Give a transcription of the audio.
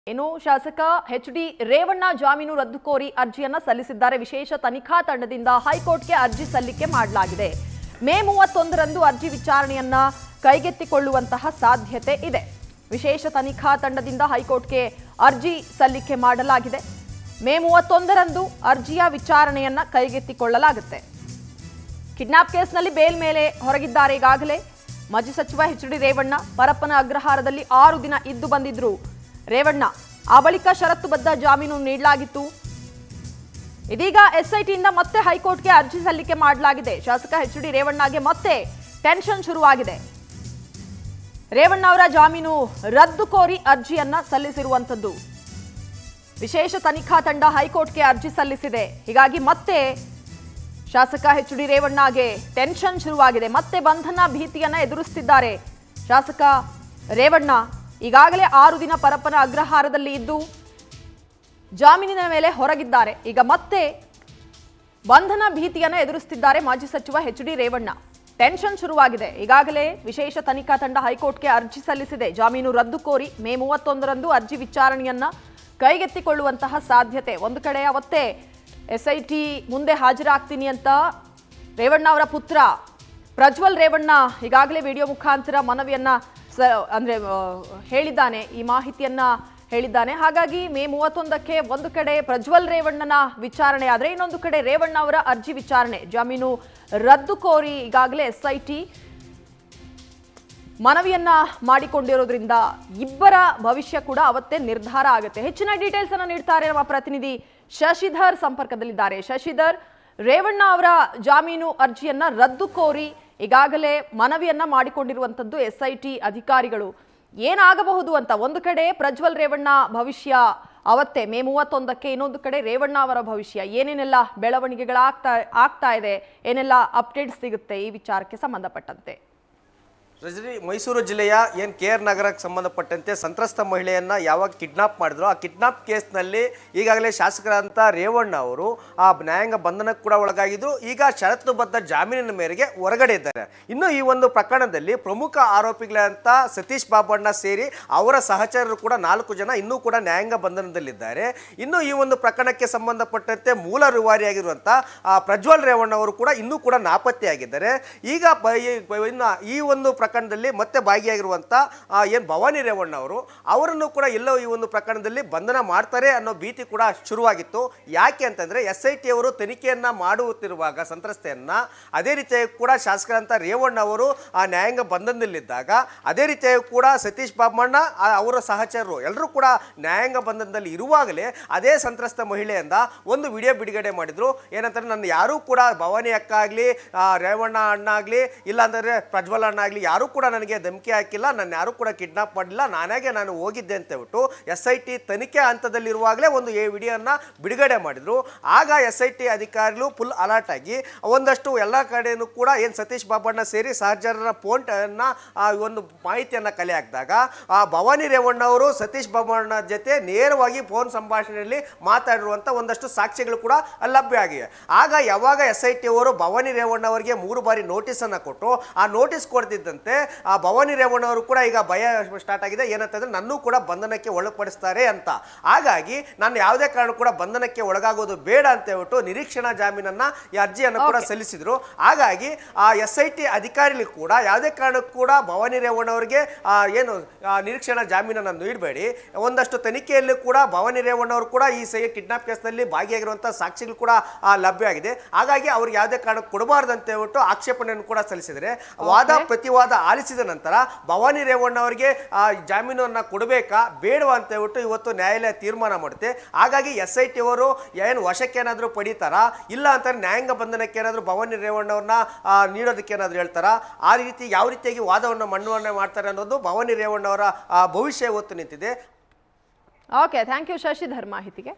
ಇನ್ನು ಶಾಸಕ ಎಚ್ ಡಿ ರೇವಣ್ಣ ಜಾಮೀನು ರದ್ದು ಕೋರಿ ಅರ್ಜಿಯನ್ನ ಸಲ್ಲಿಸಿದ್ದಾರೆ ವಿಶೇಷ ತನಿಖಾ ತಂಡದಿಂದ ಹೈಕೋರ್ಟ್ಗೆ ಅರ್ಜಿ ಸಲ್ಲಿಕೆ ಮಾಡಲಾಗಿದೆ ಮೇ ಮೂವತ್ತೊಂದರಂದು ಅರ್ಜಿ ವಿಚಾರಣೆಯನ್ನ ಕೈಗೆತ್ತಿಕೊಳ್ಳುವಂತಹ ಸಾಧ್ಯತೆ ಇದೆ ವಿಶೇಷ ತನಿಖಾ ತಂಡದಿಂದ ಹೈಕೋರ್ಟ್ಗೆ ಅರ್ಜಿ ಸಲ್ಲಿಕೆ ಮಾಡಲಾಗಿದೆ ಮೇ ಮೂವತ್ತೊಂದರಂದು ಅರ್ಜಿಯ ವಿಚಾರಣೆಯನ್ನ ಕೈಗೆತ್ತಿಕೊಳ್ಳಲಾಗುತ್ತೆ ಕಿಡ್ನಾಪ್ ಕೇಸ್ನಲ್ಲಿ ಬೇಲ್ ಮೇಲೆ ಹೊರಗಿದ್ದಾರೆ ಈಗಾಗಲೇ ಮಾಜಿ ಸಚಿವ ಎಚ್ ಡಿ ರೇವಣ್ಣ ಪರಪ್ಪನ ಅಗ್ರಹಾರದಲ್ಲಿ ಆರು ದಿನ ಇದ್ದು ಬಂದಿದ್ರು ರೇವಣ್ಣ ಆ ಬಳಿಕ ಷರತ್ತುಬದ್ಧ ಜಾಮೀನು ನೀಡಲಾಗಿತ್ತು ಇದೀಗ ಎಸ್ಐಟಿಯಿಂದ ಮತ್ತೆ ಹೈಕೋರ್ಟ್ಗೆ ಅರ್ಜಿ ಸಲ್ಲಿಕೆ ಮಾಡಲಾಗಿದೆ ಶಾಸಕ ಎಚ್ ಡಿ ರೇವಣ್ಣಗೆ ಮತ್ತೆ ಟೆನ್ಷನ್ ಶುರುವಾಗಿದೆ ರೇವಣ್ಣ ಅವರ ಜಾಮೀನು ರದ್ದು ಕೋರಿ ಅರ್ಜಿಯನ್ನ ಸಲ್ಲಿಸಿರುವಂತದ್ದು ವಿಶೇಷ ತನಿಖಾ ತಂಡ ಹೈಕೋರ್ಟ್ಗೆ ಅರ್ಜಿ ಸಲ್ಲಿಸಿದೆ ಹೀಗಾಗಿ ಮತ್ತೆ ಶಾಸಕ ಎಚ್ ಡಿ ರೇವಣ್ಣಗೆ ಟೆನ್ಷನ್ ಶುರುವಾಗಿದೆ ಮತ್ತೆ ಬಂಧನ ಭೀತಿಯನ್ನ ಎದುರಿಸುತ್ತಿದ್ದಾರೆ ಶಾಸಕ ರೇವಣ್ಣ ಈಗಾಗಲೇ ಆರು ದಿನ ಪರಪ್ಪನ ಅಗ್ರಹಾರದಲ್ಲಿ ಇದ್ದು ಜಾಮೀನಿನ ಮೇಲೆ ಹೊರಗಿದ್ದಾರೆ ಈಗ ಮತ್ತೆ ಬಂಧನ ಭೀತಿಯನ್ನ ಎದುರಿಸುತ್ತಿದ್ದಾರೆ ಮಾಜಿ ಸಚಿವ ಎಚ್ ಡಿ ರೇವಣ್ಣ ಟೆನ್ಷನ್ ಶುರುವಾಗಿದೆ ಈಗಾಗಲೇ ವಿಶೇಷ ತನಿಖಾ ತಂಡ ಹೈಕೋರ್ಟ್ಗೆ ಅರ್ಜಿ ಸಲ್ಲಿಸಿದೆ ಜಾಮೀನು ರದ್ದು ಕೋರಿ ಮೇ ಮೂವತ್ತೊಂದರಂದು ಅರ್ಜಿ ವಿಚಾರಣೆಯನ್ನ ಕೈಗೆತ್ತಿಕೊಳ್ಳುವಂತಹ ಸಾಧ್ಯತೆ ಒಂದು ಕಡೆ ಅವತ್ತೇ ಎಸ್ಐಟಿ ಮುಂದೆ ಹಾಜರಾಗ್ತೀನಿ ಅಂತ ರೇವಣ್ಣ ಅವರ ಪುತ್ರ ಪ್ರಜ್ವಲ್ ರೇವಣ್ಣ ಈಗಾಗಲೇ ವಿಡಿಯೋ ಮುಖಾಂತರ ಮನವಿಯನ್ನ ಸ ಅಂದ್ರೆ ಆ, ಹೇಳಿದ್ದಾನೆ ಈ ಮಾಹಿತಿಯನ್ನ ಹೇಳಿದ್ದಾನೆ ಹಾಗಾಗಿ ಮೇ ಮೂವತ್ತೊಂದಕ್ಕೆ ಒಂದು ಕಡೆ ಪ್ರಜ್ವಲ್ ರೇವಣ್ಣನ ವಿಚಾರಣೆ ಆದರೆ ಇನ್ನೊಂದು ಕಡೆ ರೇವಣ್ಣ ಅವರ ಅರ್ಜಿ ವಿಚಾರಣೆ ಜಾಮೀನು ರದ್ದು ಕೋರಿ ಈಗಾಗಲೇ ಎಸ್ಐಟಿ ಮನವಿಯನ್ನ ಮಾಡಿಕೊಂಡಿರೋದ್ರಿಂದ ಇಬ್ಬರ ಭವಿಷ್ಯ ಕೂಡ ಅವತ್ತೇ ನಿರ್ಧಾರ ಆಗುತ್ತೆ ಹೆಚ್ಚಿನ ಡೀಟೇಲ್ಸ್ ಅನ್ನು ನೀಡ್ತಾರೆ ನಮ್ಮ ಪ್ರತಿನಿಧಿ ಶಶಿಧರ್ ಸಂಪರ್ಕದಲ್ಲಿದ್ದಾರೆ ಶಶಿಧರ್ ರೇವಣ್ಣ ಅವರ ಜಾಮೀನು ಅರ್ಜಿಯನ್ನ ರದ್ದು ಕೋರಿ ಈಗಾಗಲೇ ಮನವಿಯನ್ನ ಮಾಡಿಕೊಂಡಿರುವಂತದ್ದು ಎಸ್ಐಟಿ ಅಧಿಕಾರಿಗಳು ಏನಾಗಬಹುದು ಅಂತ ಒಂದು ಕಡೆ ಪ್ರಜ್ವಲ್ ರೇವಣ್ಣ ಭವಿಷ್ಯ ಅವತ್ತೇ ಮೇ ಮೂವತ್ತೊಂದಕ್ಕೆ ಇನ್ನೊಂದು ಕಡೆ ರೇವಣ್ಣ ಅವರ ಭವಿಷ್ಯ ಏನೇನೆಲ್ಲ ಬೆಳವಣಿಗೆಗಳಾಗ್ತಾ ಆಗ್ತಾ ಇದೆ ಏನೆಲ್ಲ ಅಪ್ಡೇಟ್ ಸಿಗುತ್ತೆ ಈ ವಿಚಾರಕ್ಕೆ ಸಂಬಂಧಪಟ್ಟಂತೆ ರಜನಿ ಮೈಸೂರು ಜಿಲ್ಲೆಯ ಏನು ಕೆ ಆರ್ ನಗರಕ್ಕೆ ಸಂಬಂಧಪಟ್ಟಂತೆ ಸಂತ್ರಸ್ತ ಮಹಿಳೆಯನ್ನ ಯಾವಾಗ ಕಿಡ್ನಾಪ್ ಮಾಡಿದ್ರು ಆ ಕಿಡ್ನಾಪ್ ಕೇಸ್ನಲ್ಲಿ ಈಗಾಗಲೇ ಶಾಸಕರಾದಂಥ ರೇವಣ್ಣ ಅವರು ಆ ನ್ಯಾಯಾಂಗ ಬಂಧನಕ್ಕೆ ಕೂಡ ಒಳಗಾಗಿದ್ರು ಈಗ ಷರತ್ತುಬದ್ಧ ಜಾಮೀನಿನ ಮೇರೆಗೆ ಹೊರಗಡೆ ಇದ್ದಾರೆ ಇನ್ನು ಈ ಒಂದು ಪ್ರಕರಣದಲ್ಲಿ ಪ್ರಮುಖ ಆರೋಪಿಗಳಂತ ಸತೀಶ್ ಬಾಬಣ್ಣ ಸೇರಿ ಅವರ ಸಹಚರರು ಕೂಡ ನಾಲ್ಕು ಜನ ಇನ್ನೂ ಕೂಡ ನ್ಯಾಯಾಂಗ ಬಂಧನದಲ್ಲಿದ್ದಾರೆ ಇನ್ನು ಈ ಒಂದು ಪ್ರಕರಣಕ್ಕೆ ಸಂಬಂಧಪಟ್ಟಂತೆ ಮೂಲ ರೂವಾರಿಯಾಗಿರುವಂಥ ಆ ಪ್ರಜ್ವಲ್ ರೇವಣ್ಣ ಅವರು ಕೂಡ ಇನ್ನೂ ಕೂಡ ನಾಪತ್ತೆಯಾಗಿದ್ದಾರೆ ಈಗ ಬ- ಈ- ಬ- ಇನ್ನು ಈ ಒಂದು ಪ್ರಕರಣದಲ್ಲಿ ಮತ್ತೆ ಭಾಗಿಯಾಗಿರುವಂಥ ಏನು ಭವಾನಿ ರೇವಣ್ಣ ಅವರು ಅವರನ್ನು ಕೂಡ ಎಲ್ಲೋ ಈ ಒಂದು ಪ್ರಕರಣದಲ್ಲಿ ಬಂಧನ ಮಾಡ್ತಾರೆ ಅನ್ನೋ ಭೀತಿ ಕೂಡ ಶುರುವಾಗಿತ್ತು ಯಾಕೆ ಅಂತಂದ್ರೆ ಎಸ್ ಐ ಟಿ ಅವರು ತನಿಖೆಯನ್ನ ಮಾಡುತ್ತಿರುವಾಗ ಸಂತ್ರಸ್ತೆಯನ್ನ ಅದೇ ರೀತಿಯಾಗಿ ಕೂಡ ಶಾಸಕರಂತ ರೇವಣ್ಣ ಅವರು ಆ ನ್ಯಾಯಾಂಗ ಬಂಧನದಲ್ಲಿದ್ದಾಗ ಅದೇ ರೀತಿಯಾಗಿ ಕೂಡ ಸತೀಶ್ ಬಾಬಣ್ಣ ಆ ಅವರ ಸಹಚರರು ಎಲ್ಲರೂ ಕೂಡ ನ್ಯಾಯಾಂಗ ಬಂಧನದಲ್ಲಿ ಇರುವಾಗಲೇ ಅದೇ ಸಂತ್ರಸ್ತ ಮಹಿಳೆಯಿಂದ ಒಂದು ವಿಡಿಯೋ ಬಿಡುಗಡೆ ಮಾಡಿದ್ರು ಏನಂತಾರೆ ನನ್ನ ಯಾರೂ ಕೂಡ ಭವಾನಿ ಅಕ್ಕ ಆಗಲಿ ರೇವಣ್ಣ ಅಣ್ಣ ಆಗಲಿ ಇಲ್ಲಾಂದರೆ ಪ್ರಜ್ವಲ್ ಅಣ್ಣ ಆಗಲಿ ಯಾರೂ ಕೂಡ ನನಗೆ ಧಮಕಿ ಹಾಕಿಲ್ಲ ನನ್ನ ಯಾರೂ ಕೂಡ ಕಿಡ್ನಾಪ್ ಮಾಡಿಲ್ಲ ನಾನಾಗೆ ನಾನು ಹೋಗಿದ್ದೆ ಅಂತ ಹೇಳ್ಬಿಟ್ಟು ಎಸ್ ಐ ಟಿ ತನಿಖೆ ಹಂತದಲ್ಲಿರುವಾಗಲೇ ಒಂದು ಈ ವಿಡಿಯೋನ ಬಿಡುಗಡೆ ಮಾಡಿದ್ರು ಆಗ ಎಸ್ ಐ ಟಿ ಅಧಿಕಾರಿಗಳು ಫುಲ್ ಅಲರ್ಟ್ ಆಗಿ ಒಂದಷ್ಟು ಎಲ್ಲ ಕಡೆಯೂ ಕೂಡ ಏನು ಸತೀಶ್ ಬಾಬಣ್ಣ ಸೇರಿ ಸಹಚರರ ಫೋನ್ನ ಒಂದು ಮಾಹಿತಿಯನ್ನು ಕಲೆ ಹಾಕಿದಾಗ ಆ ಭವಾನಿ ರೇವಣ್ಣ ಅವರು ಸತೀಶ್ ಬಾಬಣ್ಣ ಜೊತೆ ನೇರವಾಗಿ ಫೋನ್ ಸಂಭಾಷಣೆಯಲ್ಲಿ ಮಾತಾಡಿರುವಂಥ ಒಂದಷ್ಟು ಸಾಕ್ಷ್ಯಗಳು ಕೂಡ ಲಭ್ಯ ಆಗಿವೆ ಆಗ ಯಾವಾಗ ಎಸ್ ಐ ಟಿ ಅವರು ಭವಾನಿ ರೇವಣ್ಣ ಅವರಿಗೆ ಮೂರು ಬಾರಿ ನೋಟಿಸನ್ನು ಕೊಟ್ಟು ಆ ನೋಟಿಸ್ ಕೊಡ್ತಿದ್ದಂತೆ ಆ ಭವಾನಿ ರೇವಣ್ಣ ಅವರು ಕೂಡ ಈಗ ಭಯ ಸ್ಟಾರ್ಟ್ ಆಗಿದೆ ಏನಂತಂದ್ರೆ ನನ್ನೂ ಕೂಡ ಬಂಧನಕ್ಕೆ ಒಳಪಡಿಸ್ತಾರೆ ಅಂತ ಹಾಗಾಗಿ ನಾನು ಯಾವುದೇ ಕಾರಣ ಕೂಡ ಬಂಧನಕ್ಕೆ ಒಳಗಾಗೋದು ಬೇಡ ಅಂತ ಹೇಳ್ಬಿಟ್ಟು ನಿರೀಕ್ಷಣಾ ಜಾಮೀನನ್ನ ಈ ಅರ್ಜಿಯನ್ನು ಕೂಡ ಸಲ್ಲಿಸಿದ್ರು ಹಾಗಾಗಿ ಆ ಎಸ್ ಐ ಟಿ ಅಧಿಕಾರಿಗಳು ಕೂಡ ಯಾವುದೇ ಕಾರಣಕ್ಕೂ ಕೂಡ ಭವಾನಿ ರೇವಣ್ಣ ಅವರಿಗೆ ಆ, ಏನು ಆ, ನಿರೀಕ್ಷಣಾ ಜಾಮೀನನ್ನು ನೀಡಬೇಡಿ ಒಂದಷ್ಟು ತನಿಖೆಯಲ್ಲಿ ಕೂಡ ಭವಾನಿ ರೇವಣ್ಣ ಅವರು ಕೂಡ ಈ ಸೈ ಕಿಡ್ನಾಪ್ ಕೇಸ್ನಲ್ಲಿ ಭಾಗಿಯಾಗಿರುವಂಥ ಸಾಕ್ಷಿಗಳು ಕೂಡ ಆ, ಲಭ್ಯ ಆಗಿದೆ ಹಾಗಾಗಿ ಅವ್ರಿಗೆ ಯಾವುದೇ ಕಾರಣಕ್ಕೆ ಕೊಡಬಾರ್ದು ಅಂತ ಹೇಳ್ಬಿಟ್ಟು ಆಕ್ಷೇಪಣೆಯನ್ನು ಕೂಡ ಸಲ್ಲಿಸಿದರೆ ವಾದ ಪ್ರತಿವಾದ ಆಲಿಸಿದ ನಂತರ ಭವಾನಿ ರೇವಣ್ಣ ಅವರಿಗೆ ಆ, ಜಾಮೀನನ್ನು ಕೊಡಬೇಕಾ ಬೇಡವಾ ಅಂತ ಹೇಳ್ಬಿಟ್ಟು ಇವತ್ತು ನ್ಯಾಯಾಲಯ ತೀರ್ಮಾನ ಮಾಡುತ್ತೆ ಹಾಗಾಗಿ ಎಸ್ ಐ ಟಿ ಅವರು ಏನು ವಶಕ್ಕೆ ಏನಾದರೂ ಪಡೀತಾರಾ ಇಲ್ಲ ಅಂತ ನ್ಯಾಯಾಂಗ ಬಂಧನಕ್ಕೆ ಏನಾದರೂ ಭವಾನಿ ರೇವಣ್ಣ ಅವ್ರನ್ನ ಆ, ನೀಡೋದಕ್ಕೆ ಏನಾದರೂ ಹೇಳ್ತಾರಾ ಆ ರೀತಿ ಯಾವ ರೀತಿಯಾಗಿ ವಾದವನ್ನು ಮಣ್ಣುವನ್ನೇ ಮಾಡ್ತಾರೆ ಅನ್ನೋದು ಭವಾನಿ ರೇವಣ್ಣ ಅವರ ಆ, ಭವಿಷ್ಯ ಇವತ್ತು ನಿಂತಿದೆ ಓಕೆ ಥ್ಯಾಂಕ್ ಯು ಶಶಿಧರ್ ಮಾಹಿತಿಗೆ